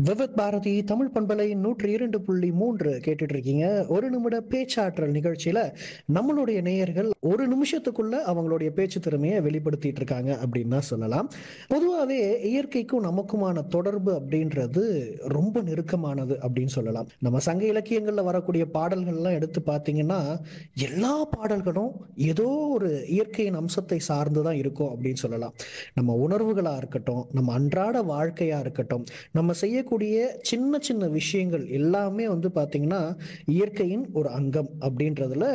விவத் பாரதி தமிழ் பண்பலை நூற்றி இரண்டு புள்ளி மூன்று கேட்டுட்டு இருக்கீங்க ஒரு நிமிட பேச்சாற்றல் நிகழ்ச்சியில நம்மளுடைய நேயர்கள் ஒரு நிமிஷத்துக்குள்ள அவங்களுடைய பேச்சு திறமையை வெளிப்படுத்திட்டு இருக்காங்க அப்படின்னு தான் சொல்லலாம் பொதுவாகவே இயற்கைக்கும் நமக்குமான தொடர்பு அப்படின்றது ரொம்ப நெருக்கமானது அப்படின்னு சொல்லலாம் நம்ம சங்க இலக்கியங்கள்ல வரக்கூடிய பாடல்கள்லாம் எடுத்து பார்த்தீங்கன்னா எல்லா பாடல்களும் ஏதோ ஒரு இயற்கையின் அம்சத்தை சார்ந்து தான் இருக்கும் அப்படின்னு சொல்லலாம் நம்ம உணர்வுகளா இருக்கட்டும் நம்ம அன்றாட வாழ்க்கையா இருக்கட்டும் நம்ம செய்யக்கூடிய சின்ன சின்ன விஷயங்கள் எல்லாமே வந்து பாத்தீங்கன்னா இயற்கையின் ஒரு அங்கம் அப்படின்றதுல